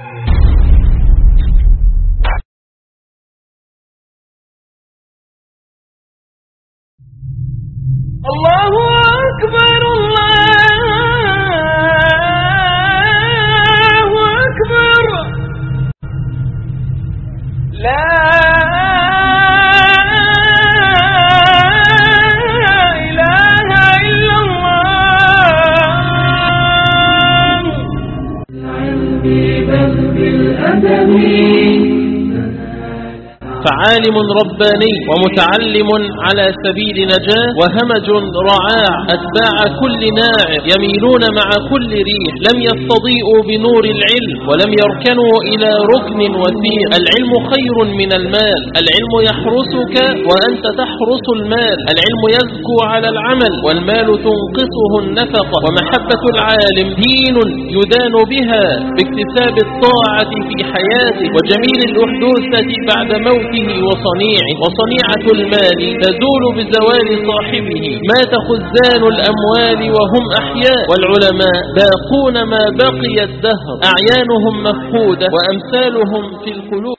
الله أكبر الله أكبر لا إله إلا الله بل بالأدب فعالم رباني ومتعلم على سبيل نجاة وهمج رعاع أتباع كل ناعم يميلون مع كل ريح لم يستضيئوا بنور العلم ولم يركنوا إلى ركن وثيق العلم خير من المال العلم يحرسك وأنت تحرس المال العلم يزكو على العمل والمال تنقصه النفقة ومحبة العالم دين يدان بها باكتساب الطاعة في حياته وجميل الأحدوثة بعد موته وصنيعه وصنيعة المال تزول بزوال صاحبه مات خزان الأموال وهم أحياء والعلماء باقون ما بقي الدهر أعيانهم مفقودة وأمثالهم في القلوب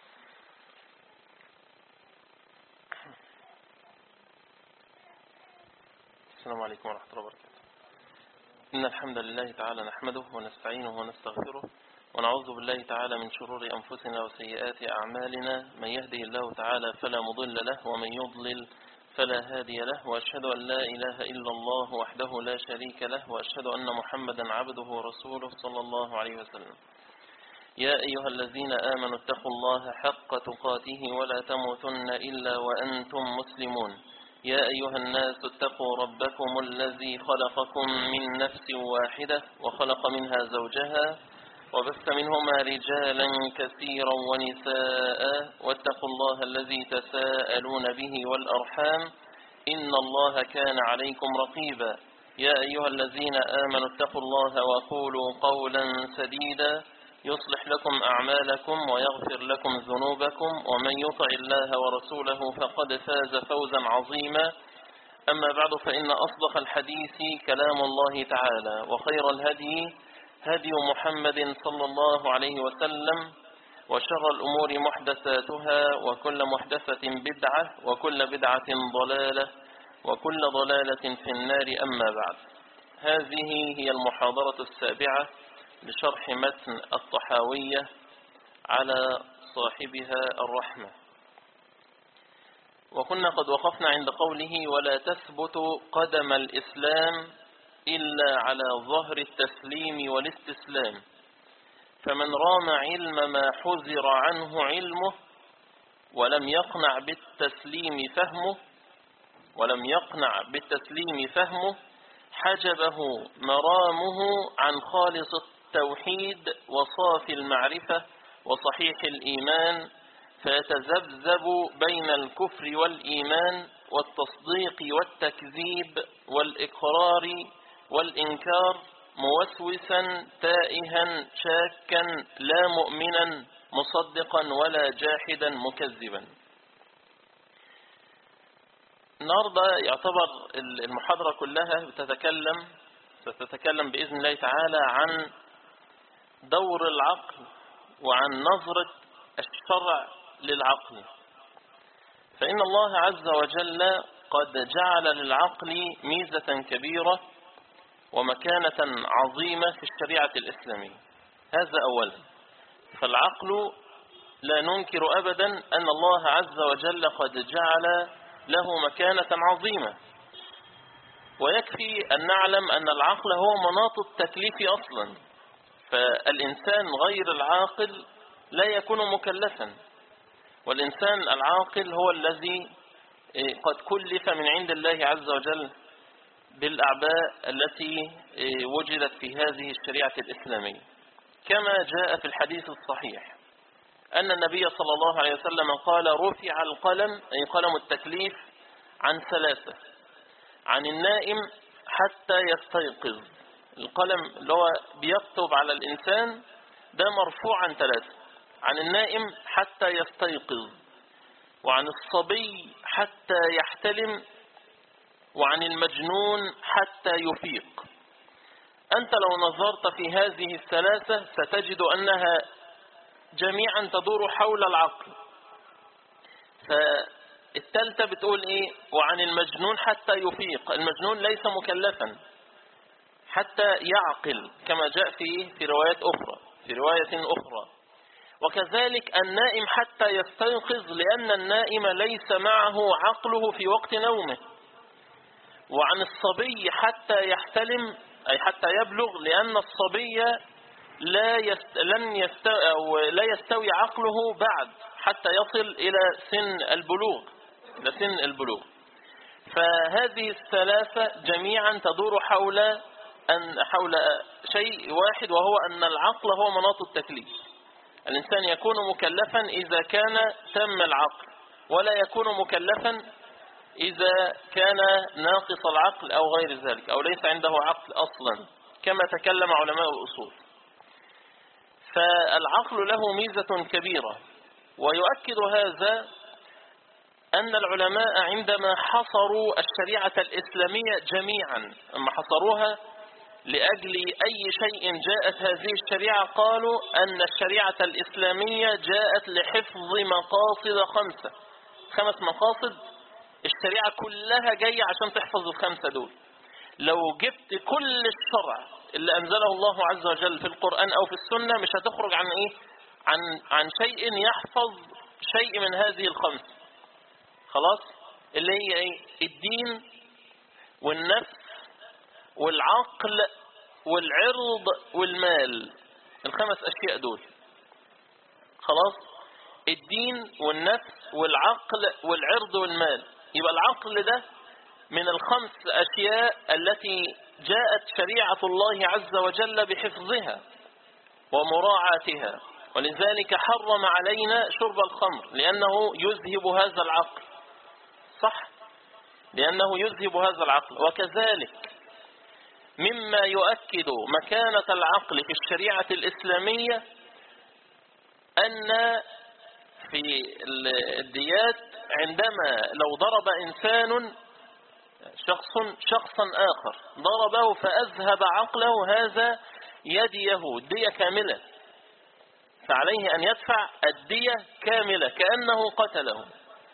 السلام عليكم ورحمة الله وبركاته إن الحمد لله تعالى نحمده ونستعينه ونستغفره ونعوذ بالله تعالى من شرور أنفسنا وسيئات أعمالنا من يهده الله تعالى فلا مضل له ومن يضلل فلا هادي له وأشهد أن لا إله إلا الله وحده لا شريك له وأشهد أن محمدا عبده ورسوله صلى الله عليه وسلم يا أيها الذين آمنوا اتقوا الله حق تقاته ولا تموتن إلا وأنتم مسلمون يا أيها الناس اتقوا ربكم الذي خلقكم من نفس واحدة وخلق منها زوجها وبث منهما رجالا كثيرا ونساء واتقوا الله الذي تساءلون به والأرحام إن الله كان عليكم رقيبا يا أيها الذين آمنوا اتقوا الله وقولوا قولا سديدا يصلح لكم أعمالكم ويغفر لكم ذنوبكم ومن يطع الله ورسوله فقد فاز فوزا عظيما أما بعد فإن أصدق الحديث كلام الله تعالى وخير الهدي هدي محمد صلى الله عليه وسلم وشر الأمور محدثاتها وكل محدثة بدعة وكل بدعة ضلالة وكل ضلالة في النار أما بعد هذه هي المحاضرة السابعة لشرح متن الطحاوية على صاحبها الرحمة وكنا قد وقفنا عند قوله ولا تثبت قدم الإسلام إلا على ظهر التسليم والاستسلام فمن رام علم ما حذر عنه علمه ولم يقنع بالتسليم فهمه ولم يقنع بالتسليم فهمه حجبه مرامه عن خالص التوحيد وصافي المعرفة وصحيح الإيمان فيتذبذب بين الكفر والإيمان والتصديق والتكذيب والإقرار والإنكار موسوسا تائها شاكا لا مؤمنا مصدقا ولا جاحدا مكذبا النهاردة يعتبر المحاضرة كلها بتتكلم ستتكلم بإذن الله تعالى عن دور العقل وعن نظرة الشرع للعقل فإن الله عز وجل قد جعل للعقل ميزة كبيرة ومكانة عظيمة في الشريعة الإسلامية هذا أولا فالعقل لا ننكر أبدا أن الله عز وجل قد جعل له مكانة عظيمة ويكفي أن نعلم أن العقل هو مناط التكليف أصلا فالإنسان غير العاقل لا يكون مكلفا والإنسان العاقل هو الذي قد كلف من عند الله عز وجل بالأعباء التي وجدت في هذه الشريعة الإسلامية كما جاء في الحديث الصحيح أن النبي صلى الله عليه وسلم قال رفع القلم أي قلم التكليف عن ثلاثة عن النائم حتى يستيقظ القلم اللي هو بيكتب على الإنسان ده مرفوع عن ثلاثة عن النائم حتى يستيقظ وعن الصبي حتى يحتلم وعن المجنون حتى يفيق أنت لو نظرت في هذه الثلاثة ستجد أنها جميعا تدور حول العقل فالتالتة بتقول ايه وعن المجنون حتى يفيق المجنون ليس مكلفا حتى يعقل كما جاء في في روايات أخرى في رواية أخرى وكذلك النائم حتى يستيقظ لأن النائم ليس معه عقله في وقت نومه وعن الصبي حتى يحتلم أي حتى يبلغ لأن الصبي لا يست... لن يست... أو لا يستوي عقله بعد حتى يصل إلى سن البلوغ إلى سن البلوغ فهذه الثلاثة جميعا تدور حول أن حول شيء واحد وهو أن العقل هو مناط التكليف الإنسان يكون مكلفا إذا كان تم العقل ولا يكون مكلفا إذا كان ناقص العقل أو غير ذلك أو ليس عنده عقل أصلا كما تكلم علماء الأصول فالعقل له ميزة كبيرة ويؤكد هذا أن العلماء عندما حصروا الشريعة الإسلامية جميعا أما حصروها لأجل أي شيء جاءت هذه الشريعة قالوا أن الشريعة الإسلامية جاءت لحفظ مقاصد خمسة خمس مقاصد الشريعة كلها جاية عشان تحفظ الخمسة دول لو جبت كل الشرع اللي أنزله الله عز وجل في القرآن أو في السنة مش هتخرج عن إيه عن, عن شيء يحفظ شيء من هذه الخمس خلاص اللي هي إيه الدين والنفس والعقل والعرض والمال الخمس أشياء دول خلاص الدين والنفس والعقل والعرض والمال يبقى العقل ده من الخمس أشياء التي جاءت شريعة الله عز وجل بحفظها ومراعاتها ولذلك حرم علينا شرب الخمر لأنه يذهب هذا العقل صح لأنه يذهب هذا العقل وكذلك مما يؤكد مكانة العقل في الشريعة الإسلامية أن في الديات عندما لو ضرب إنسان شخص شخصا آخر ضربه فأذهب عقله هذا يديه الدية كاملة فعليه أن يدفع الدية كاملة كأنه قتله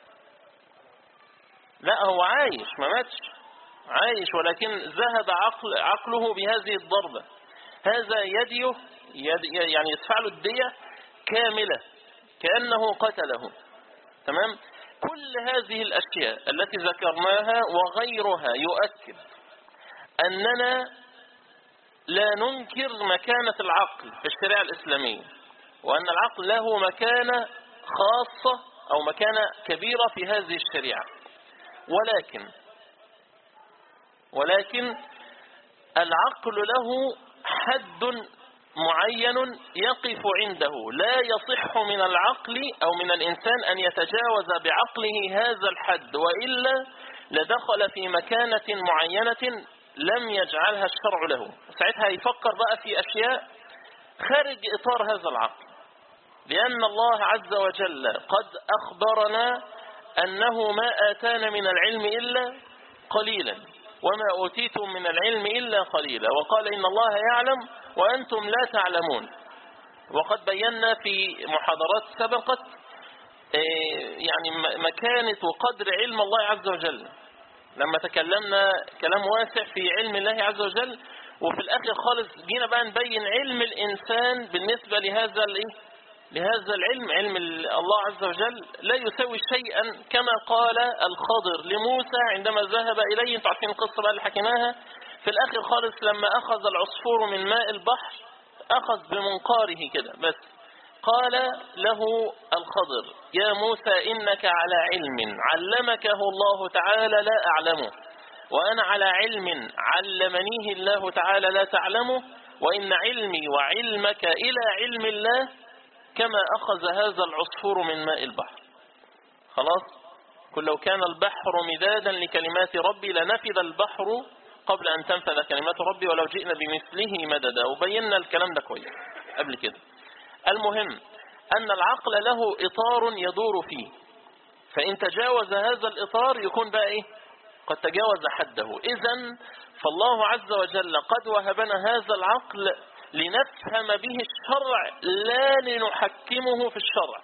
لا هو عايش ما ماتش عايش ولكن ذهب عقل عقله بهذه الضربة هذا يديه يد يعني يدفع له الدية كاملة كأنه قتله تمام كل هذه الأشياء التي ذكرناها وغيرها يؤكد أننا لا ننكر مكانة العقل في الشريعة الإسلامية وأن العقل له مكانة خاصة أو مكانة كبيرة في هذه الشريعة ولكن ولكن العقل له حد معين يقف عنده لا يصح من العقل أو من الإنسان أن يتجاوز بعقله هذا الحد وإلا لدخل في مكانة معينة لم يجعلها الشرع له ساعتها يفكر بقى في أشياء خارج إطار هذا العقل لأن الله عز وجل قد أخبرنا أنه ما آتانا من العلم إلا قليلا وما أوتيتم من العلم إلا قليلا وقال إن الله يعلم وأنتم لا تعلمون وقد بينا في محاضرات سبقت يعني مكانة وقدر علم الله عز وجل لما تكلمنا كلام واسع في علم الله عز وجل وفي الآخر خالص جينا بقى نبين علم الإنسان بالنسبة لهذا الإيه لهذا العلم علم الله عز وجل لا يسوي شيئا كما قال الخضر لموسى عندما ذهب إليه انتوا عارفين القصة بقى اللي حكيناها في الآخر خالص لما أخذ العصفور من ماء البحر أخذ بمنقاره كده بس قال له الخضر يا موسى إنك على علم علمكه الله تعالى لا أعلمه وأنا على علم علمنيه الله تعالى لا تعلمه وإن علمي وعلمك إلى علم الله كما أخذ هذا العصفور من ماء البحر خلاص قل لو كان البحر مدادا لكلمات ربي لنفذ البحر قبل أن تنفذ كلمات ربي ولو جئنا بمثله مددا وبينا الكلام ده كويس قبل كده المهم أن العقل له إطار يدور فيه فإن تجاوز هذا الإطار يكون بقى إيه قد تجاوز حده إذا فالله عز وجل قد وهبنا هذا العقل لنفهم به الشرع لا لنحكمه في الشرع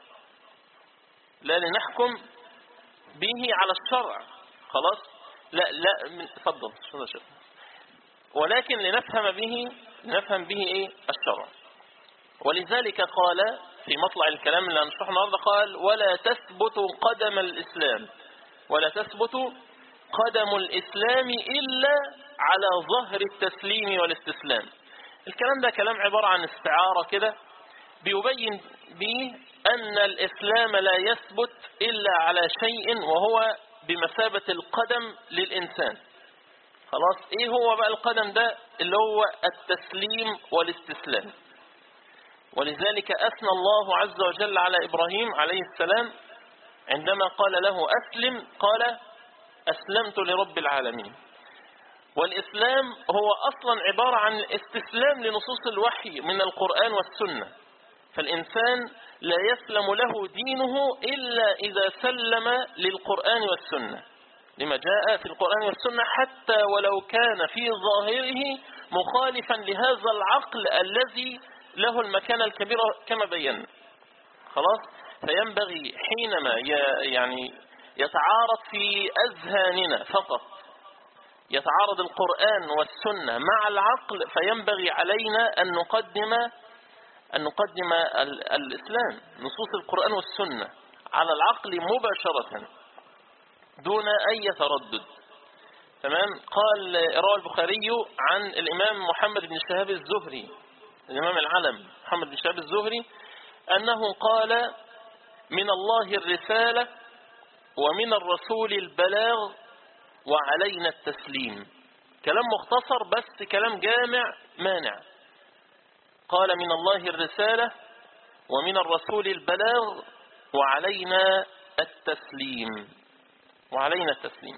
لا لنحكم به على الشرع خلاص لا لا من- اتفضل اتفضل شيخ. ولكن لنفهم به لنفهم به ايه الشرع ولذلك قال في مطلع الكلام اللي هنشرحه النهارده قال ولا تثبت قدم الإسلام ولا تثبت قدم الإسلام إلا على ظهر التسليم والاستسلام الكلام ده كلام عبارة عن استعارة كده بيبين به أن الإسلام لا يثبت إلا على شيء وهو بمثابة القدم للإنسان خلاص إيه هو بقى القدم ده اللي هو التسليم والاستسلام ولذلك أثنى الله عز وجل على إبراهيم عليه السلام عندما قال له أسلم قال أسلمت لرب العالمين والإسلام هو أصلا عبارة عن استسلام لنصوص الوحي من القرآن والسنة فالإنسان لا يسلم له دينه إلا إذا سلم للقرآن والسنة لما جاء في القرآن والسنة حتى ولو كان في ظاهره مخالفا لهذا العقل الذي له المكانة الكبيرة كما بينا خلاص فينبغي حينما ي- يعني يتعارض في أذهاننا فقط يتعارض القرآن والسنة مع العقل فينبغي علينا أن نقدم أن نقدم ال- الإسلام نصوص القرآن والسنة على العقل مباشرة دون أي تردد تمام قال روى البخاري عن الإمام محمد بن شهاب الزهري الإمام العلم محمد بن شهاب الزهري أنه قال من الله الرسالة ومن الرسول البلاغ وعلينا التسليم كلام مختصر بس كلام جامع مانع قال من الله الرسالة ومن الرسول البلاغ وعلينا التسليم وعلينا التسليم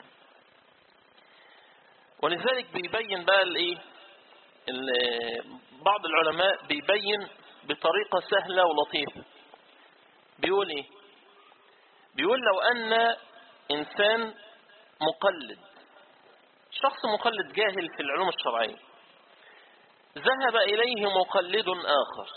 ولذلك بيبين بقى الايه ال- بعض العلماء بيبين بطريقة سهلة ولطيفة بيقول ايه بيقول لو ان انسان مقلد شخص مقلد جاهل في العلوم الشرعية ذهب إليه مقلد آخر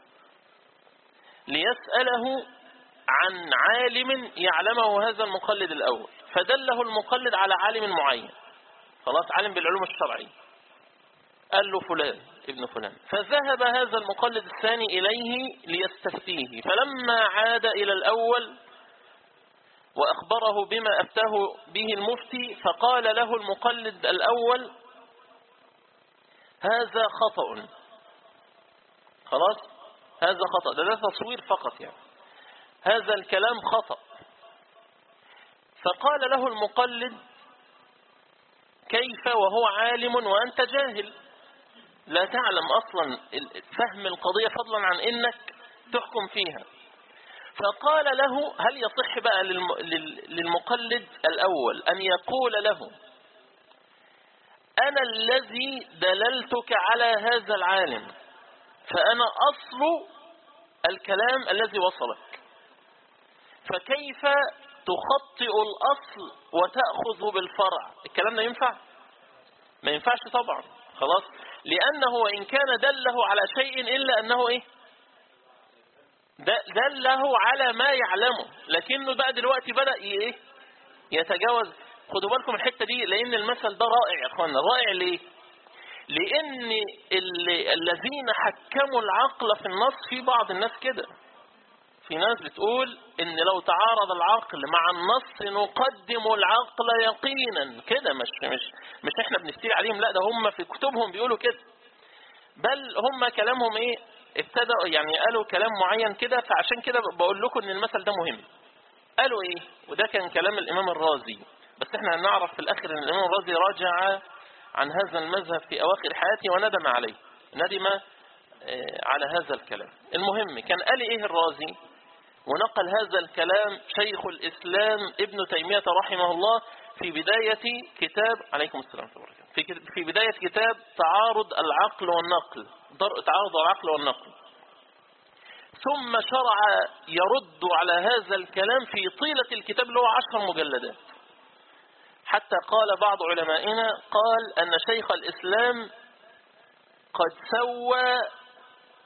ليسأله عن عالم يعلمه هذا المقلد الأول فدله المقلد على عالم معين خلاص عالم بالعلوم الشرعية قال له فلان ابن فلان فذهب هذا المقلد الثاني إليه ليستفتيه فلما عاد إلى الأول وأخبره بما أفتاه به المفتي فقال له المقلد الأول هذا خطأ خلاص هذا خطأ ده, ده تصوير فقط يعني هذا الكلام خطأ فقال له المقلد كيف وهو عالم وأنت جاهل لا تعلم أصلا فهم القضية فضلا عن إنك تحكم فيها فقال له هل يصح بقى للم- لل- للمقلد الأول أن يقول له أنا الذي دللتك على هذا العالم فأنا أصل الكلام الذي وصلك فكيف تخطئ الأصل وتأخذ بالفرع الكلام ده ينفع ما ينفعش طبعا خلاص لأنه وإن كان دله على شيء إلا أنه إيه د- دله على ما يعلمه لكنه بقى دلوقتي بدأ ي- إيه يتجاوز خدوا بالكم الحتة دي لأن المثل ده رائع يا أخوانا رائع ليه لأن اللي الذين حكموا العقل في النص في بعض الناس كده في ناس بتقول ان لو تعارض العقل مع النص نقدم العقل يقينا كده مش مش مش احنا بنفتري عليهم لا ده هم في كتبهم بيقولوا كده بل هم كلامهم ايه ابتدأوا يعني قالوا كلام معين كده فعشان كده بقول لكم ان المثل ده مهم قالوا ايه وده كان كلام الامام الرازي بس احنا هنعرف في الاخر ان الامام الرازي راجع عن هذا المذهب في اواخر حياته وندم عليه ندم آه، على هذا الكلام المهم كان قال ايه الرازي ونقل هذا الكلام شيخ الإسلام ابن تيمية رحمه الله في بداية كتاب عليكم السلام ورحمة الله وبركاته. في كت- في بداية كتاب تعارض العقل والنقل در- تعارض العقل والنقل ثم شرع يرد على هذا الكلام في طيلة الكتاب اللي هو عشر مجلدات حتى قال بعض علمائنا قال أن شيخ الإسلام قد سوى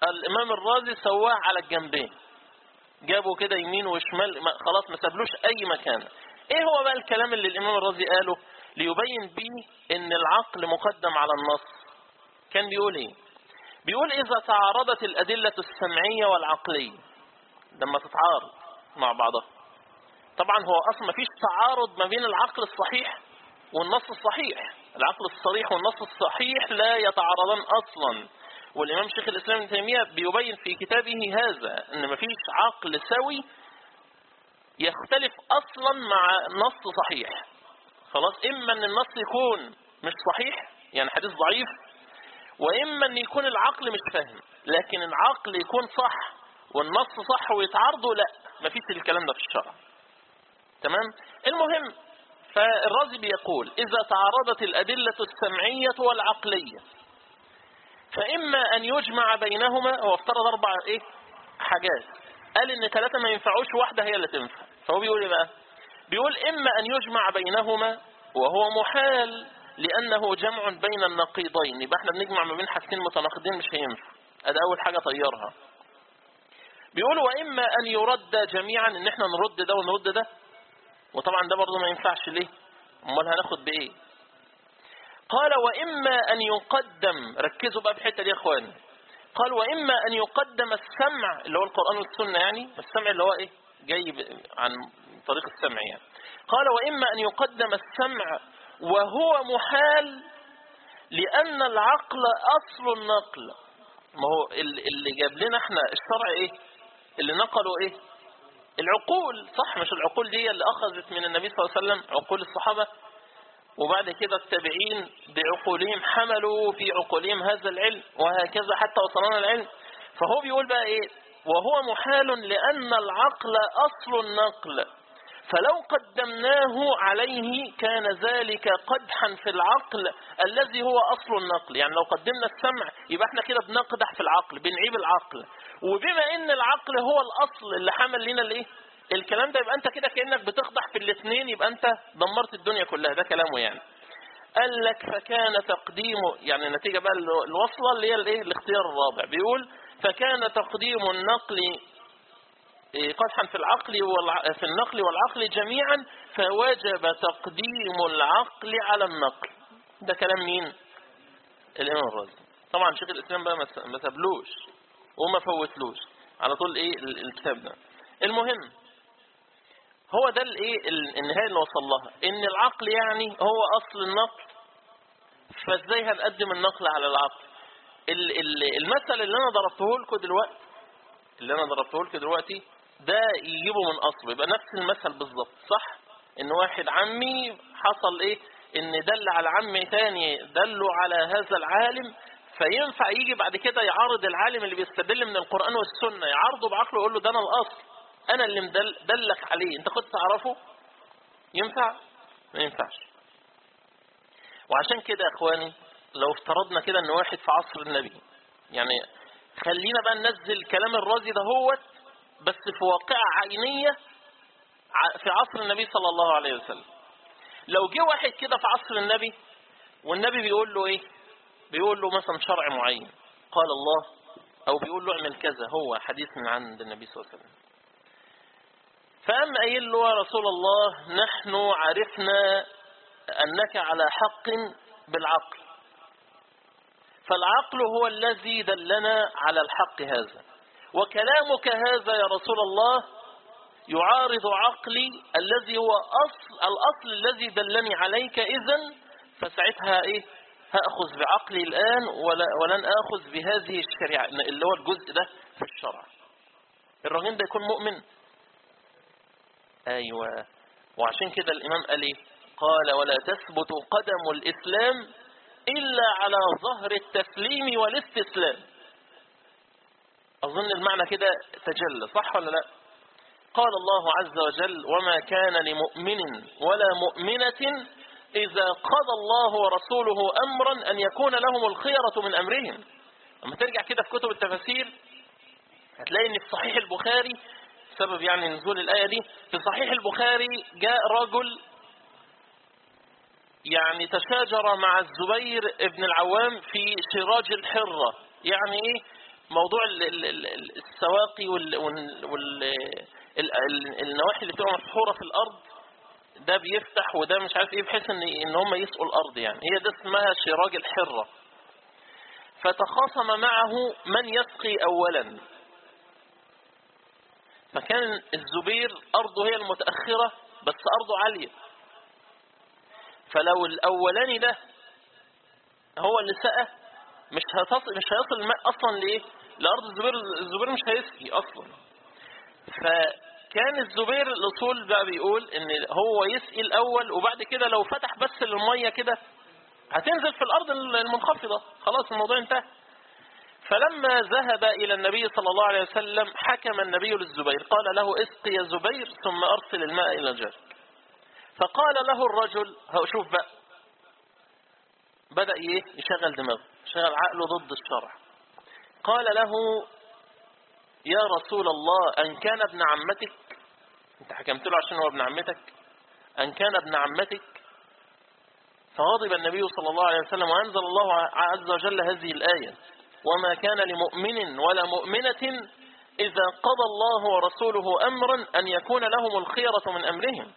الامام الرازي سواه على الجنبين جابوا كده يمين وشمال ما خلاص ما سابلوش اي مكان ايه هو بقى الكلام اللي الامام الرازي قاله ليبين بيه ان العقل مقدم على النص كان بيقول ايه بيقول اذا تعارضت الادله السمعيه والعقليه لما تتعارض مع بعضها طبعا هو اصلا ما فيش تعارض ما بين العقل الصحيح والنص الصحيح العقل الصريح والنص الصحيح لا يتعارضان اصلا والامام شيخ الاسلام ابن تيميه بيبين في كتابه هذا ان ما فيش عقل سوي يختلف اصلا مع نص صحيح خلاص اما ان النص يكون مش صحيح يعني حديث ضعيف واما ان يكون العقل مش فاهم لكن العقل يكون صح والنص صح ويتعارضوا لا مفيش الكلام ده في الشرع تمام المهم فالرازي بيقول اذا تعارضت الادله السمعيه والعقليه فاما ان يجمع بينهما هو افترض اربع ايه حاجات قال ان ثلاثه ما ينفعوش واحده هي اللي تنفع فهو بيقول ايه بقى بيقول اما ان يجمع بينهما وهو محال لانه جمع بين النقيضين يبقى احنا بنجمع ما بين حاجتين متناقضين مش هينفع ادي اول حاجه طيرها بيقول واما ان يرد جميعا ان احنا نرد ده ونرد ده وطبعا ده برضه ما ينفعش ليه امال هناخد بايه قال واما ان يقدم ركزوا بقى في الحته دي يا اخواني قال واما ان يقدم السمع اللي هو القران والسنه يعني السمع اللي هو ايه جاي ب- عن طريق السمع يعني قال واما ان يقدم السمع وهو محال لان العقل اصل النقل ما هو ال- اللي جاب لنا احنا الشرع ايه اللي نقلوا ايه العقول صح مش العقول دي اللي اخذت من النبي صلى الله عليه وسلم عقول الصحابه وبعد كده التابعين بعقولهم حملوا في عقولهم هذا العلم وهكذا حتى وصلنا العلم فهو بيقول بقى ايه وهو محال لأن العقل أصل النقل فلو قدمناه عليه كان ذلك قدحا في العقل الذي هو أصل النقل يعني لو قدمنا السمع يبقى احنا كده بنقدح في العقل بنعيب العقل وبما ان العقل هو الأصل اللي حمل لنا الايه الكلام ده يبقى انت كده كأنك بتقدح في الاثنين يبقى انت دمرت الدنيا كلها ده كلامه يعني قال لك فكان تقديمه يعني النتيجة بقى الوصلة اللي هي الايه الاختيار الرابع بيقول فكان تقديم النقل قدحا في العقل والع... في النقل والعقل جميعا فوجب تقديم العقل على النقل ده كلام مين الامام الرازي طبعا شيخ الاسلام بقى ما سابلوش وما فوتلوش على طول ايه الكتاب ده المهم هو ده الايه النهايه اللي وصل لها ان العقل يعني هو اصل النقل فازاي هنقدم النقل على العقل المثل اللي انا ضربته لكم دلوقتي اللي انا ضربته لكم دلوقتي ده يجيبه من اصله يبقى نفس المثل بالظبط صح ان واحد عمي حصل ايه ان دل على عمي تاني دلوا على هذا العالم فينفع يجي بعد كده يعارض العالم اللي بيستدل من القرآن والسنة يعارضه بعقله ويقول له ده انا الاصل انا اللي مدل دلك عليه انت كنت تعرفه ينفع ما ينفعش وعشان كده يا اخواني لو افترضنا كده ان واحد في عصر النبي يعني خلينا بقى ننزل كلام الرازي ده هو بس في واقعة عينية في عصر النبي صلى الله عليه وسلم لو جه واحد كده في عصر النبي والنبي بيقول له ايه بيقول له مثلا شرع معين قال الله او بيقول له اعمل كذا هو حديث من عند النبي صلى الله عليه وسلم فقام قايل له يا رسول الله نحن عرفنا انك على حق بالعقل فالعقل هو الذي دلنا على الحق هذا وكلامك هذا يا رسول الله يعارض عقلي الذي هو أصل الأصل الذي دلني عليك إذا فساعتها إيه هأخذ بعقلي الآن ولا ولن أخذ بهذه الشريعة اللي هو الجزء ده في الشرع الراجل ده يكون مؤمن أيوة وعشان كده الإمام قال إيه قال ولا تثبت قدم الإسلام إلا على ظهر التسليم والاستسلام أظن المعنى كده تجلى صح ولا لا قال الله عز وجل وما كان لمؤمن ولا مؤمنة إذا قضى الله ورسوله أمرا أن يكون لهم الخيرة من أمرهم لما ترجع كده في كتب التفاسير هتلاقي ان في صحيح البخاري سبب يعني نزول الآية دي في صحيح البخاري جاء رجل يعني تشاجر مع الزبير ابن العوام في سراج الحرة يعني ايه موضوع ال- ال- ال- السواقي وال وال وال ال- ال- النواحي اللي بتبقى محفوره في الارض ده بيفتح وده مش عارف ايه بحيث ان ان هم يسقوا الارض يعني هي ده اسمها شراج الحره فتخاصم معه من يسقي اولا فكان الزبير ارضه هي المتاخره بس ارضه عاليه فلو الاولاني ده هو اللي سقى مش هتصل مش هيصل الماء اصلا لايه لارض الزبير الزبير مش هيسقي اصلا فكان الزبير الاصول بقى بيقول ان هو يسقي الاول وبعد كده لو فتح بس الميه كده هتنزل في الارض المنخفضه خلاص الموضوع انتهى فلما ذهب إلى النبي صلى الله عليه وسلم حكم النبي للزبير قال له اسقي يا زبير ثم أرسل الماء إلى الجرك فقال له الرجل هو شوف بقى بدأ إيه يشغل دماغه شغل عقله ضد الشرع قال له يا رسول الله أن كان ابن عمتك أنت حكمت له عشان هو ابن عمتك أن كان ابن عمتك فغضب النبي صلى الله عليه وسلم وأنزل الله عز وجل هذه الآية وما كان لمؤمن ولا مؤمنة إذا قضى الله ورسوله أمرا أن يكون لهم الخيرة من أمرهم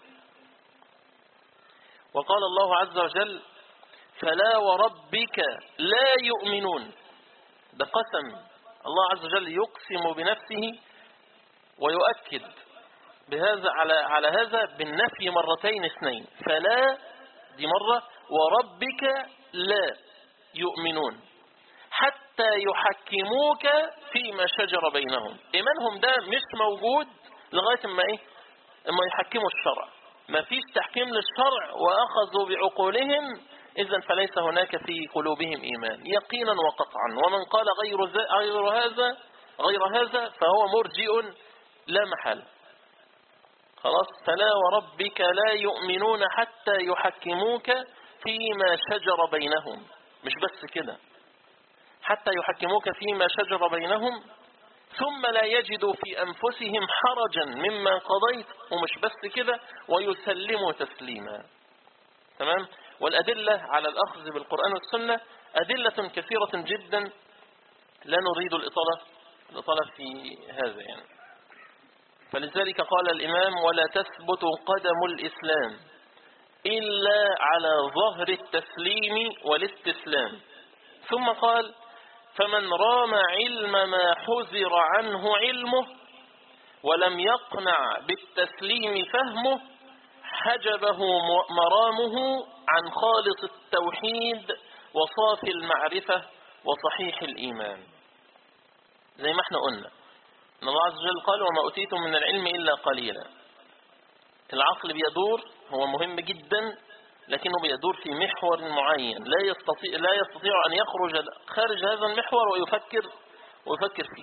وقال الله عز وجل فلا وربك لا يؤمنون ده قسم الله عز وجل يقسم بنفسه ويؤكد بهذا على على هذا بالنفي مرتين اثنين فلا دي مرة وربك لا يؤمنون حتى يحكموك فيما شجر بينهم إيمانهم ده مش موجود لغاية ما إيه اما يحكموا الشرع ما فيش تحكيم للشرع وأخذوا بعقولهم إذا فليس هناك في قلوبهم إيمان يقينا وقطعا ومن قال غير, غير هذا غير هذا فهو مرجئ لا محل خلاص فلا وربك لا يؤمنون حتى يحكموك فيما شجر بينهم مش بس كده حتى يحكموك فيما شجر بينهم ثم لا يجدوا في أنفسهم حرجا مما قضيت ومش بس كده ويسلموا تسليما تمام والأدلة على الأخذ بالقرآن والسنة أدلة كثيرة جدا لا نريد الإطالة الإطالة في هذا يعني فلذلك قال الإمام ولا تثبت قدم الإسلام إلا على ظهر التسليم والاستسلام ثم قال فمن رام علم ما حذر عنه علمه ولم يقنع بالتسليم فهمه حجبه مرامه عن خالص التوحيد وصافي المعرفة وصحيح الإيمان زي ما احنا قلنا ان الله عز وجل قال وما أتيتم من العلم إلا قليلا العقل بيدور هو مهم جدا لكنه بيدور في محور معين لا يستطيع لا يستطيع أن يخرج خارج هذا المحور ويفكر ويفكر فيه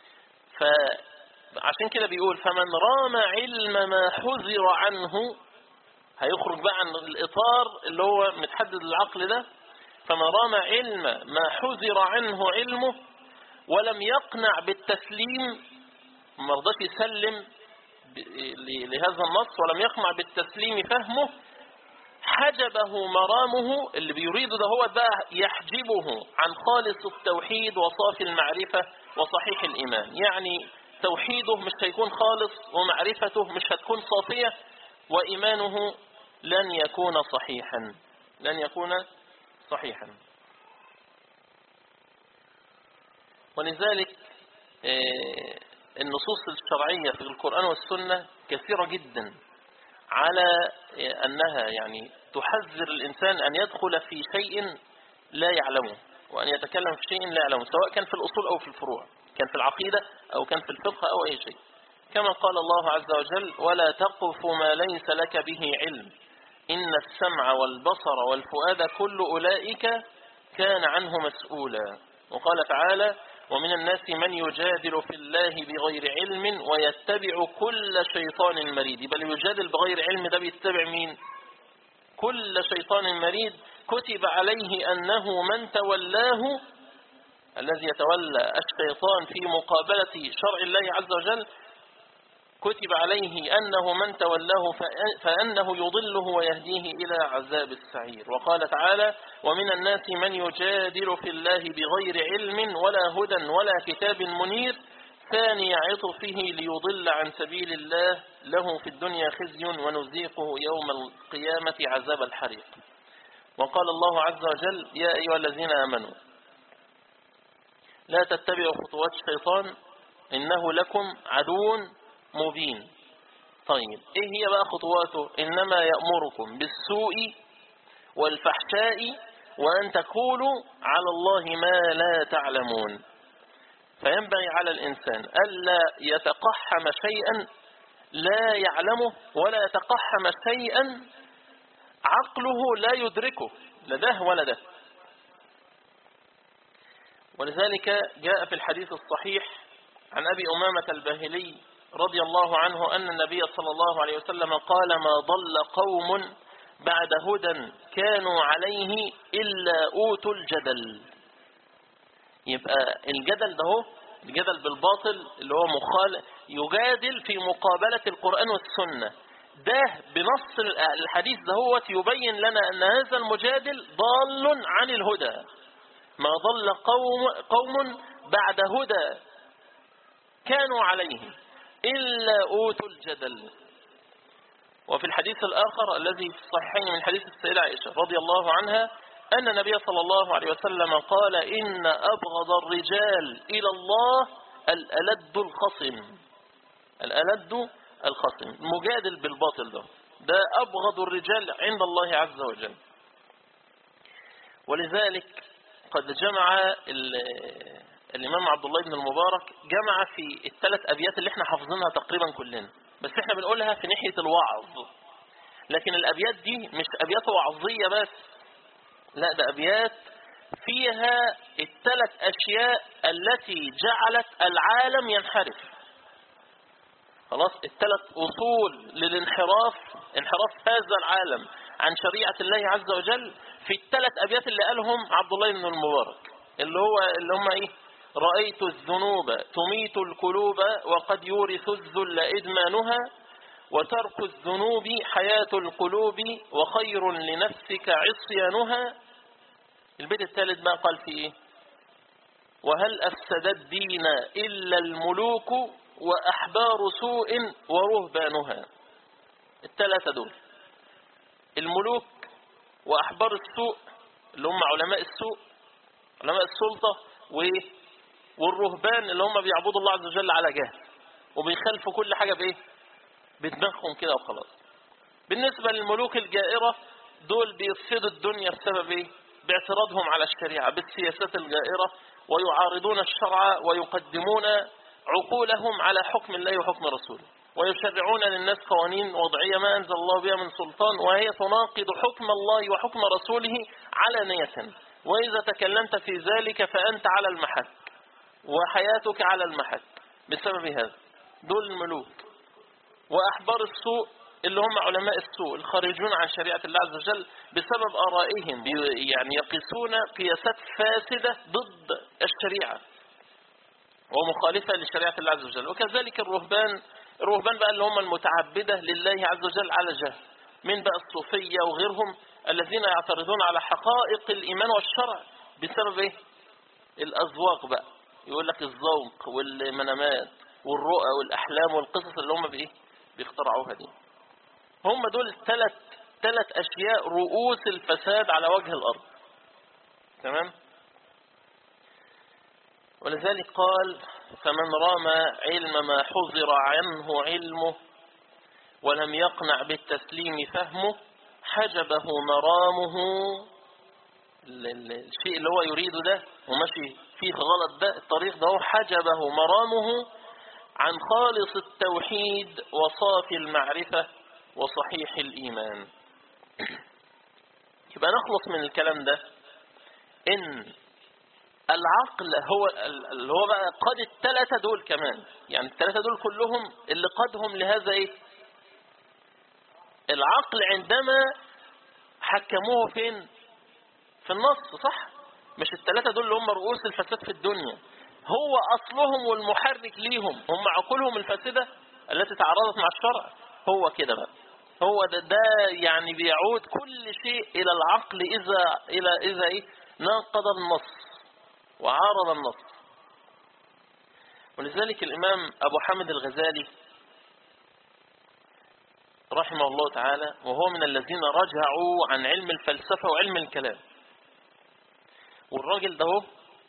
فعشان كده بيقول فمن رام علم ما حذر عنه هيخرج بقى عن الإطار اللي هو متحدد العقل ده فمن رام علم ما حذر عنه علمه ولم يقنع بالتسليم ما رضاش يسلم لهذا النص ولم يقنع بالتسليم فهمه حجبه مرامه اللي بيريده ده هو ده يحجبه عن خالص التوحيد وصافي المعرفة وصحيح الإيمان يعني توحيده مش هيكون خالص ومعرفته مش هتكون صافية وإيمانه لن يكون صحيحا لن يكون صحيحا ولذلك النصوص الشرعية في القرآن والسنة كثيرة جدا على أنها يعني تحذر الإنسان أن يدخل في شيء لا يعلمه وأن يتكلم في شيء لا يعلمه سواء كان في الأصول أو في الفروع كان في العقيدة أو كان في الفقه أو أي شيء كما قال الله عز وجل ولا تقف ما ليس لك به علم إن السمع والبصر والفؤاد كل أولئك كان عنه مسؤولا وقال تعالى ومن الناس من يجادل في الله بغير علم ويتبع كل شيطان مريد بل يجادل بغير علم ده بيتبع مين كل شيطان مريد كتب عليه أنه من تولاه الذي يتولى الشيطان في مقابلة شرع الله عز وجل كتب عليه أنه من تولاه فأ- فأنه يضله ويهديه إلى عذاب السعير وقال تعالى ومن الناس من يجادل في الله بغير علم ولا هدى ولا كتاب منير ثاني عطفه ليضل عن سبيل الله له في الدنيا خزي ونذيقه يوم القيامة عذاب الحريق وقال الله عز وجل يا أيها الذين آمنوا لا تتبعوا خطوات الشيطان إنه لكم عدو مبين طيب إيه هي بقى خطواته إنما يأمركم بالسوء والفحشاء وأن تقولوا على الله ما لا تعلمون فينبغي على الإنسان ألا يتقحم شيئا لا يعلمه ولا يتقحم شيئا عقله لا يدركه لا ده ولا ده ولذلك جاء في الحديث الصحيح عن أبي أمامة الباهلي رضي الله عنه أن النبي صلى الله عليه وسلم قال ما ضل قوم بعد هدى كانوا عليه إلا أوتوا الجدل يبقى الجدل ده هو الجدل بالباطل اللي هو مخال يجادل في مقابلة القرآن والسنة ده بنص الحديث ده هو يبين لنا أن هذا المجادل ضال عن الهدى ما ضل قوم, قوم بعد هدى كانوا عليه إلا أوتوا الجدل وفي الحديث الآخر الذي في الصحيحين من حديث السيدة عائشة رضي الله عنها أن النبي صلى الله عليه وسلم قال إن أبغض الرجال إلى الله الألد الخصم الألد الخصم مجادل بالباطل ده ده أبغض الرجال عند الله عز وجل ولذلك قد جمع ال- الإمام عبد الله بن المبارك جمع في الثلاث أبيات اللي احنا حافظينها تقريبا كلنا بس احنا بنقولها في ناحية الوعظ لكن الأبيات دي مش أبيات وعظية بس لا ده أبيات فيها الثلاث أشياء التي جعلت العالم ينحرف خلاص الثلاث أصول للانحراف انحراف هذا العالم عن شريعة الله عز وجل في الثلاث أبيات اللي قالهم عبد الله بن المبارك اللي هو اللي هم إيه رأيت الذنوب تميت القلوب وقد يورث الذل إدمانها وترك الذنوب حياة القلوب وخير لنفسك عصيانها البيت الثالث بقى قال فيه إيه وهل أفسد الدين إلا الملوك وأحبار سوء ورهبانها الثلاثة دول الملوك وأحبار السوء اللي هم علماء السوء علماء السلطة وإيه والرهبان اللي هم بيعبدوا الله عز وجل على جهل وبيخالفوا كل حاجة بإيه بدماغهم كده وخلاص بالنسبة للملوك الجائرة دول بيفسدوا الدنيا بسبب إيه باعتراضهم على الشريعة بالسياسات الجائرة ويعارضون الشرع ويقدمون عقولهم على حكم الله وحكم رسوله ويشرعون للناس قوانين وضعية ما أنزل الله بها من سلطان وهي تناقض حكم الله وحكم رسوله علانية وإذا تكلمت في ذلك فأنت على المحك وحياتك على المحك بسبب هذا دول الملوك وأحبار السوء اللي هم علماء السوء الخارجون عن شريعة الله عز وجل بسبب آرائهم بي- يعني يقيسون قياسات فاسدة ضد الشريعة ومخالفة لشريعة الله عز وجل وكذلك الرهبان الرهبان بقى اللي هم المتعبدة لله عز وجل على جهل من بقى الصوفية وغيرهم الذين يعترضون على حقائق الإيمان والشرع بسبب إيه؟ الأذواق بقى يقول لك الذوق والمنامات والرؤى والأحلام والقصص اللي هم بإيه بيخترعوها دي هم دول ثلاث ثلاث أشياء رؤوس الفساد على وجه الأرض تمام ولذلك قال فمن رام علم ما حذر عنه علمه ولم يقنع بالتسليم فهمه حجبه مرامه ال- ال- الشيء اللي هو يريده ده وماشي فيه غلط ده الطريق ده هو حجبه مرامه عن خالص التوحيد وصافي المعرفة وصحيح الإيمان يبقى نخلص من الكلام ده إن العقل هو اللي هو بقى قاد الثلاثة دول كمان يعني الثلاثة دول كلهم اللي قادهم لهذا إيه العقل عندما حكموه فين في النص صح مش الثلاثة دول اللي هم رؤوس الفساد في الدنيا هو أصلهم والمحرك ليهم هم عقولهم الفاسدة التي تعارضت مع الشرع هو كده بقى هو ده, ده يعني بيعود كل شيء إلى العقل إذا إلى إذا إيه ناقض النص وعارض النص ولذلك الإمام أبو حامد الغزالي رحمه الله تعالى وهو من الذين رجعوا عن علم الفلسفة وعلم الكلام والراجل ده هو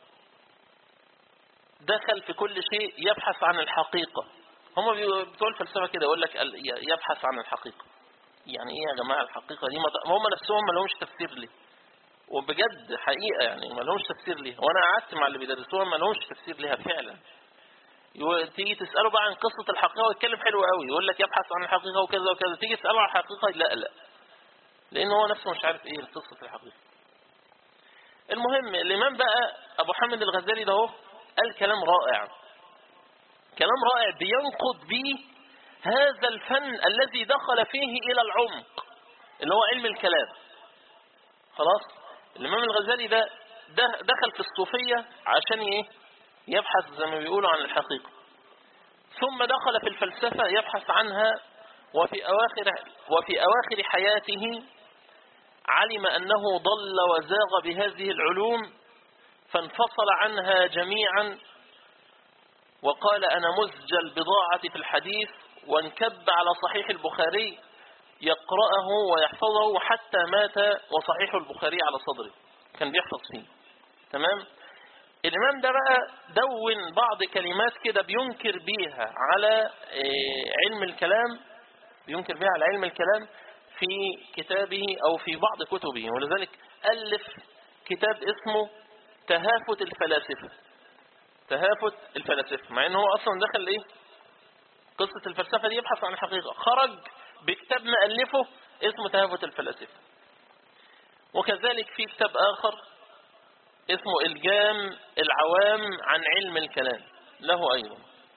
دخل في كل شيء يبحث عن الحقيقة هم بتوع الفلسفة كده يقول لك ال- يبحث عن الحقيقة يعني ايه يا جماعة الحقيقة دي ما ت- هم نفسهم ما لهمش تفسير ليه وبجد حقيقة يعني ما لهمش تفسير ليها وانا قعدت مع اللي بيدرسوها ما لهمش تفسير ليها فعلا يو- تيجي تسأله بقى عن قصة الحقيقة ويتكلم حلو قوي يقول لك يبحث عن الحقيقة وكذا وكذا تيجي تسأله عن الحقيقة لا لا لأن هو نفسه مش عارف ايه قصة الحقيقة المهم الإمام بقى أبو حامد الغزالي ده هو قال كلام رائع كلام رائع بينقض به هذا الفن الذي دخل فيه إلى العمق اللي هو علم الكلام خلاص الإمام الغزالي ده ده دخل في الصوفية عشان ايه يبحث زي ما بيقولوا عن الحقيقة ثم دخل في الفلسفة يبحث عنها وفي أواخر وفي أواخر حياته علم أنه ضل وزاغ بهذه العلوم فانفصل عنها جميعا وقال أنا مزج البضاعة في الحديث وانكب على صحيح البخاري يقرأه ويحفظه حتى مات وصحيح البخاري على صدره كان بيحفظ فيه تمام الإمام ده بقى دون بعض كلمات كده بينكر بيها على آه، علم الكلام بينكر بيها على علم الكلام في كتابه أو في بعض كتبه ولذلك ألف كتاب اسمه تهافت الفلاسفة تهافت الفلاسفة مع انه هو اصلا دخل ايه قصة الفلسفة دي يبحث عن الحقيقة خرج بكتاب مألفه اسمه تهافت الفلاسفة وكذلك في كتاب آخر اسمه إلجام العوام عن علم الكلام له أيضا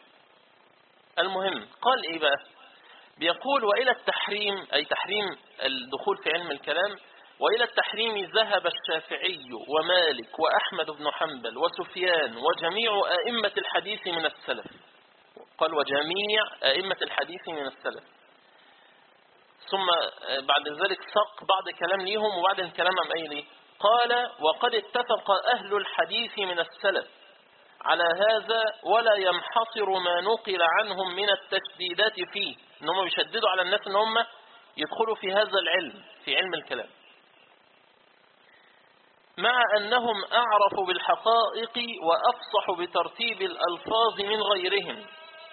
المهم قال إيه بقى بيقول وإلى التحريم أي تحريم الدخول في علم الكلام وإلى التحريم ذهب الشافعي ومالك وأحمد بن حنبل وسفيان وجميع أئمة الحديث من السلف قال وجميع أئمة الحديث من السلف ثم بعد ذلك ساق بعض كلام ليهم وبعد الكلام أم أي ليه قال وقد اتفق أهل الحديث من السلف على هذا ولا ينحصر ما نقل عنهم من التشديدات فيه انهم بيشددوا على الناس ان هم يدخلوا في هذا العلم في علم الكلام مع أنهم أعرفوا بالحقائق وأفصح بترتيب الألفاظ من غيرهم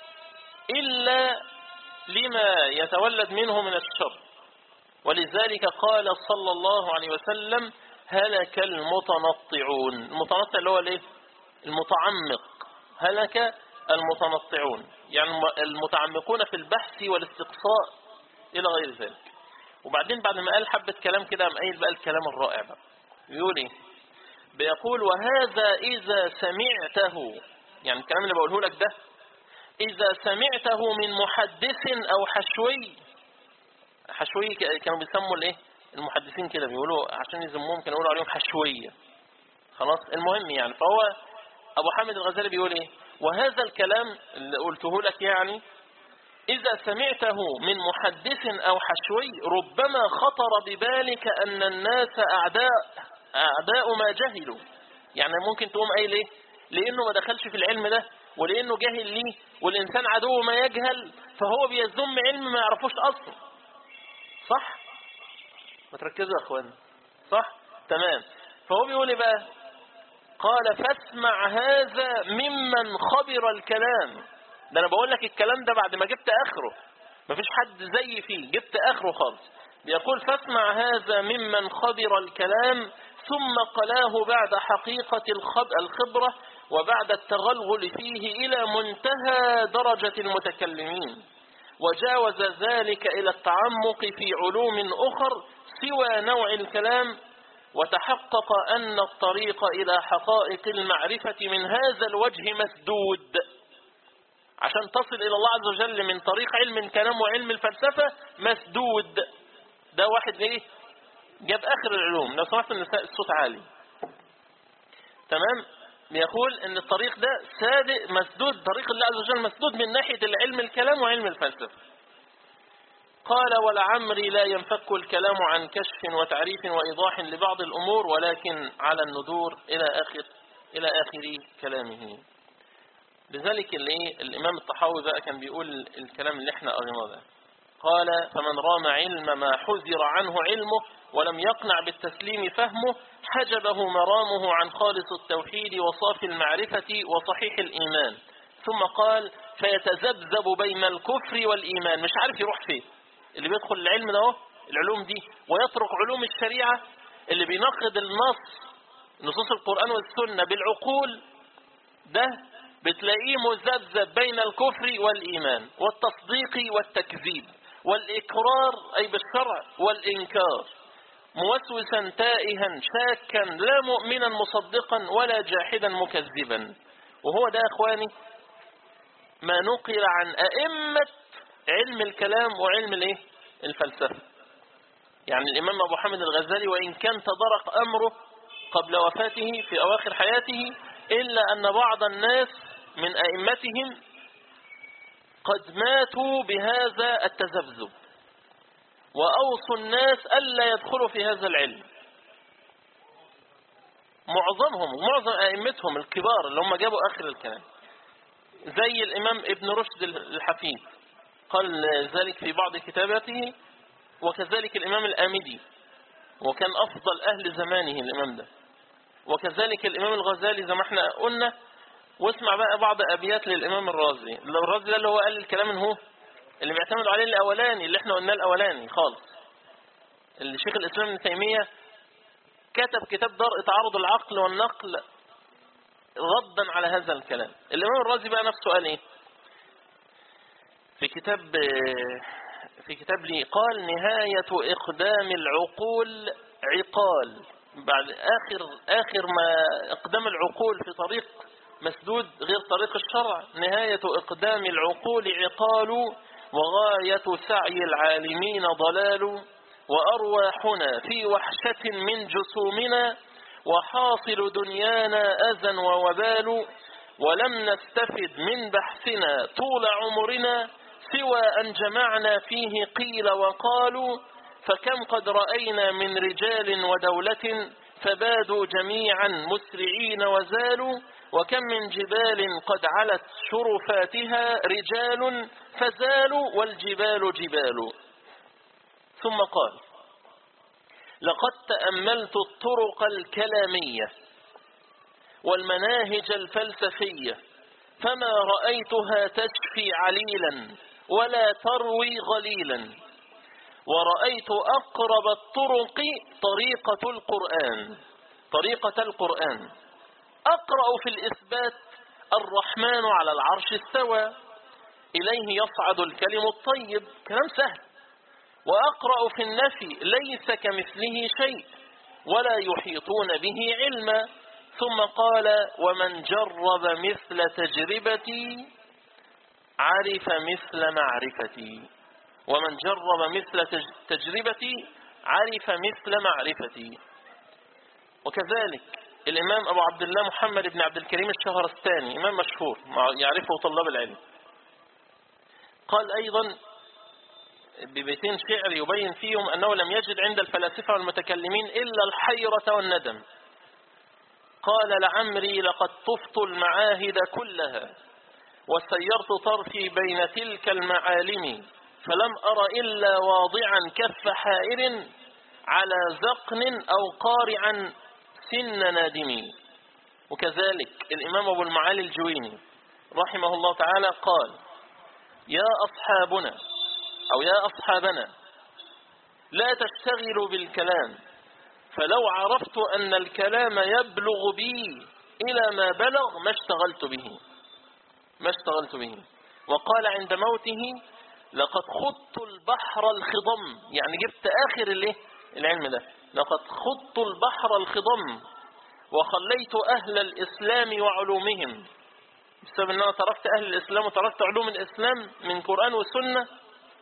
إلا لما يتولد منه من الشر ولذلك قال صلى الله عليه وسلم هلك المتنطعون المتنطع اللي هو الايه المتعمق هلك المتنطعون يعني المتعمقون في البحث والاستقصاء إلى غير ذلك وبعدين بعد ما قال حبة كلام كده قام قايل بقى الكلام الرائع بقى بيقول ايه بيقول وهذا إذا سمعته يعني الكلام اللي بقوله لك ده إذا سمعته من محدث أو حشوي حشوي كانوا بيسموا الايه المحدثين كده بيقولوا عشان يذموهم كانوا يقولوا عليهم حشوية خلاص المهم يعني فهو أبو حامد الغزالي بيقول ايه وهذا الكلام اللي قلته لك يعني إذا سمعته من محدث أو حشوي ربما خطر ببالك أن الناس أعداء أعداء ما جهلوا يعني ممكن تقوم قايل ايه لأنه ما دخلش في العلم ده ولأنه جاهل ليه والإنسان عدو ما يجهل فهو بيذم علم ما يعرفوش أصلا صح ما تركزوا يا أخوان صح تمام فهو بيقول ايه بقى قال فاسمع هذا ممن خبر الكلام ده انا بقول لك الكلام ده بعد ما جبت اخره مفيش حد زي فيه جبت اخره خالص بيقول فاسمع هذا ممن خبر الكلام ثم قلاه بعد حقيقة الخبرة وبعد التغلغل فيه إلى منتهى درجة المتكلمين وجاوز ذلك إلى التعمق في علوم أخر سوى نوع الكلام وتحقق أن الطريق إلى حقائق المعرفة من هذا الوجه مسدود عشان تصل إلى الله عز وجل من طريق علم الكلام وعلم الفلسفة مسدود ده واحد ايه جاب آخر العلوم لو سمحت النساء الصوت عالي تمام بيقول ان الطريق ده سادق مسدود طريق الله عز وجل مسدود من ناحية العلم الكلام وعلم الفلسفة قال ولعمري لا ينفك الكلام عن كشف وتعريف وإيضاح لبعض الأمور ولكن على الندور إلى آخر إلى آخر كلامه لذلك اللي الإمام الطحاوي بقى كان بيقول الكلام اللي احنا قريناه ده قال فمن رام علم ما حذر عنه علمه ولم يقنع بالتسليم فهمه حجبه مرامه عن خالص التوحيد وصافي المعرفة وصحيح الإيمان ثم قال فيتذبذب بين الكفر والإيمان مش عارف يروح فين اللي بيدخل العلم ده اهو العلوم دي ويترك علوم الشريعة اللي بينقض النص نصوص القرآن والسنة بالعقول ده بتلاقيه مذبذب بين الكفر والإيمان والتصديق والتكذيب والإقرار أي بالشرع والإنكار موسوسا تائها شاكا لا مؤمنا مصدقا ولا جاحدا مكذبا وهو ده يا اخواني ما نقل عن أئمة علم الكلام وعلم الايه الفلسفة يعني الإمام أبو حامد الغزالي وإن كان تدرك أمره قبل وفاته في أواخر حياته إلا أن بعض الناس من أئمتهم قد ماتوا بهذا التذبذب وأوصوا الناس ألا يدخلوا في هذا العلم معظمهم ومعظم أئمتهم الكبار اللي هم جابوا آخر الكلام زي الإمام ابن رشد الحفيد قال ذلك في بعض كتاباته وكذلك الإمام الآمدي وكان أفضل أهل زمانه الإمام ده وكذلك الإمام الغزالي زي ما احنا قلنا واسمع بقى بعض أبيات للإمام الرازي الرازي ده اللي هو قال الكلام هو اللي بيعتمد عليه الأولاني اللي احنا قلناه الأولاني خالص اللي شيخ الإسلام ابن تيمية كتب كتاب درء تعارض العقل والنقل ردا على هذا الكلام الإمام الرازي بقى نفسه قال ايه في كتاب في كتاب لي قال نهاية إقدام العقول عقال بعد آخر آخر ما إقدام العقول في طريق مسدود غير طريق الشرع نهاية إقدام العقول عقال وغاية سعي العالمين ضلال وأرواحنا في وحشة من جسومنا وحاصل دنيانا أذى ووبال ولم نستفد من بحثنا طول عمرنا سوى أن جمعنا فيه قيل وقالوا فكم قد رأينا من رجال ودولة فبادوا جميعا مسرعين وزالوا وكم من جبال قد علت شرفاتها رجال فزالوا والجبال جبال ثم قال لقد تأملت الطرق الكلامية والمناهج الفلسفية فما رأيتها تشفي عليلا ولا تروي غليلا ورأيت أقرب الطرق طريقة القرآن طريقة القرآن أقرأ في الإثبات الرحمن على العرش استوى إليه يصعد الكلم الطيب كلام سهل وأقرأ في النفي ليس كمثله شيء ولا يحيطون به علما ثم قال ومن جرب مثل تجربتي عرف مثل معرفتي ومن جرب مثل تجربتي عرف مثل معرفتي وكذلك الإمام أبو عبد الله محمد بن عبد الكريم الشهرستاني إمام مشهور يعرفه طلاب العلم قال أيضا ببيتين شعر يبين فيهم أنه لم يجد عند الفلاسفة والمتكلمين إلا الحيرة والندم قال لعمري لقد طفت المعاهد كلها وسيرت طرفي بين تلك المعالم فلم أر إلا واضعا كف حائر على زقن أو قارعا سن نادم وكذلك الإمام أبو المعالي الجويني رحمه الله تعالى قال يا أصحابنا أو يا أصحابنا لا تشتغلوا بالكلام فلو عرفت أن الكلام يبلغ بي إلى ما بلغ ما اشتغلت به ما اشتغلت به وقال عند موته لقد خضت البحر الخضم يعني جبت آخر الايه العلم ده لقد خضت البحر الخضم وخليت أهل الإسلام وعلومهم بسبب أن أنا تركت أهل الإسلام وتركت علوم الإسلام من قرآن وسنة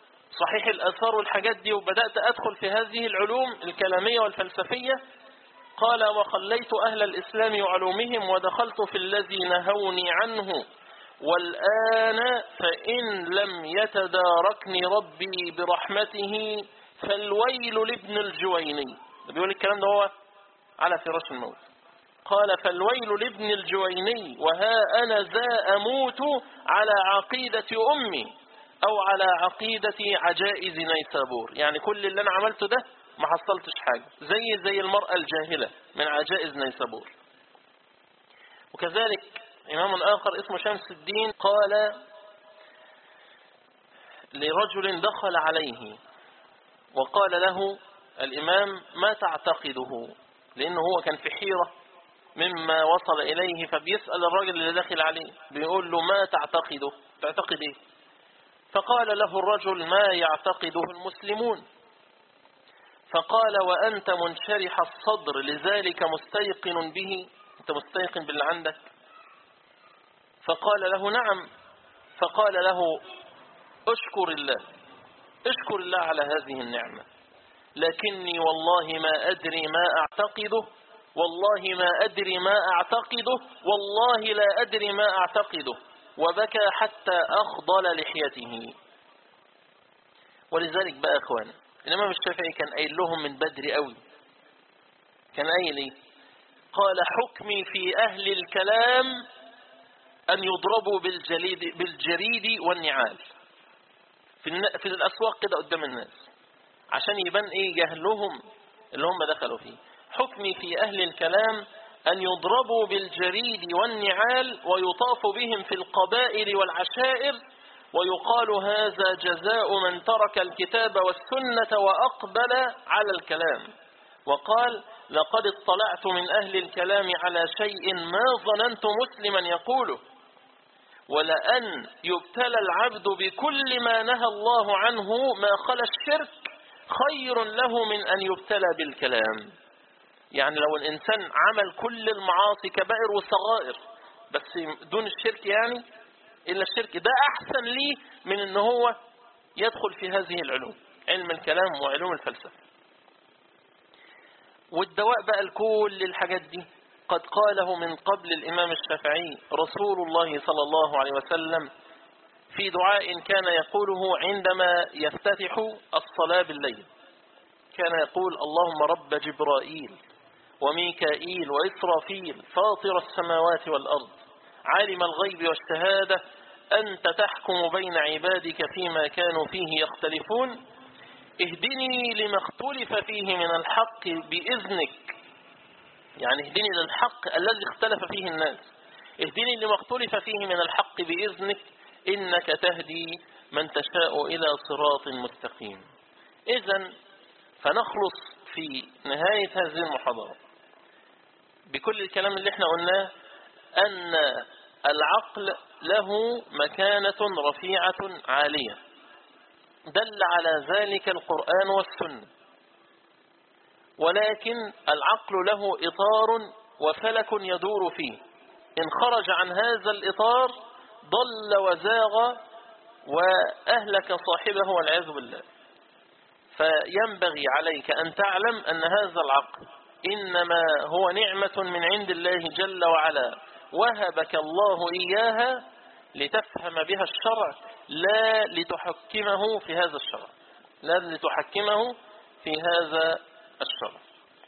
صحيح الآثار والحاجات دي وبدأت أدخل في هذه العلوم الكلامية والفلسفية قال وخليت أهل الإسلام وعلومهم ودخلت في الذي نهوني عنه والآن فإن لم يتداركني ربي برحمته فالويل لابن الجويني بيقول الكلام ده هو على فراش الموت قال فالويل لابن الجويني وها أنا ذا أموت على عقيدة أمي أو على عقيدة عجائز نيسابور يعني كل اللي أنا عملته ده ما حصلتش حاجة زي زي المرأة الجاهلة من عجائز نيسابور وكذلك إمام آخر اسمه شمس الدين قال لرجل دخل عليه وقال له الإمام ما تعتقده لأنه هو كان في حيرة مما وصل إليه فبيسأل الراجل اللي داخل عليه بيقول له ما تعتقده تعتقد إيه فقال له الرجل ما يعتقده المسلمون فقال وأنت منشرح الصدر لذلك مستيقن به أنت مستيقن باللي عندك فقال له نعم فقال له اشكر الله اشكر الله على هذه النعمة لكني والله ما أدري ما أعتقده والله ما أدري ما أعتقده والله لا أدري ما أعتقده وبكى حتى أخضل لحيته ولذلك بقى أخوان الإمام الشافعي كان قايل لهم من بدري قوي كان قايل إيه قال حكمي في أهل الكلام أن يضربوا بالجليد بالجريد والنعال في, الن- في الأسواق كده قدام الناس عشان يبان إيه جهلهم اللي هم دخلوا فيه حكمي في أهل الكلام أن يضربوا بالجريد والنعال ويطاف بهم في القبائل والعشائر ويقال هذا جزاء من ترك الكتاب والسنة وأقبل على الكلام وقال لقد اطلعت من أهل الكلام على شيء ما ظننت مسلما يقوله ولأن يبتلى العبد بكل ما نهى الله عنه ما خلا الشرك خير له من أن يبتلى بالكلام يعني لو الإنسان عمل كل المعاصي كبائر وصغائر بس دون الشرك يعني إلا الشرك ده أحسن ليه من أن هو يدخل في هذه العلوم علم الكلام وعلوم الفلسفة والدواء بقى لكل الحاجات دي قد قاله من قبل الإمام الشافعي رسول الله صلى الله عليه وسلم في دعاء كان يقوله عندما يفتتح الصلاة بالليل كان يقول اللهم رب جبرائيل وميكائيل وإسرافيل فاطر السماوات والأرض عالم الغيب والشهادة أنت تحكم بين عبادك فيما كانوا فيه يختلفون اهدني لما اختلف فيه من الحق بإذنك يعني اهدني للحق الذي اختلف فيه الناس اهدني لما اختلف فيه من الحق بإذنك إنك تهدي من تشاء إلى صراط مستقيم إذا فنخلص في نهاية هذه المحاضرة بكل الكلام اللي احنا قلناه أن العقل له مكانة رفيعة عالية دل على ذلك القرآن والسنة ولكن العقل له إطار وفلك يدور فيه إن خرج عن هذا الإطار ضل وزاغ وأهلك صاحبه والعياذ بالله فينبغي عليك أن تعلم أن هذا العقل إنما هو نعمة من عند الله جل وعلا وهبك الله إياها لتفهم بها الشرع لا لتحكمه في هذا الشرع لا لتحكمه في هذا الشرع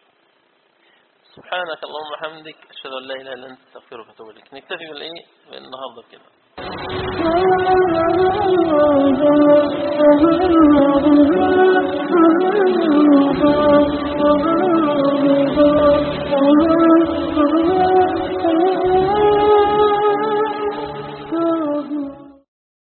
سبحانك اللهم وبحمدك أشهد أن لا إله إلا أنت أستغفرك وأتوب إليك نكتفي بالإيه النهارده كده Oh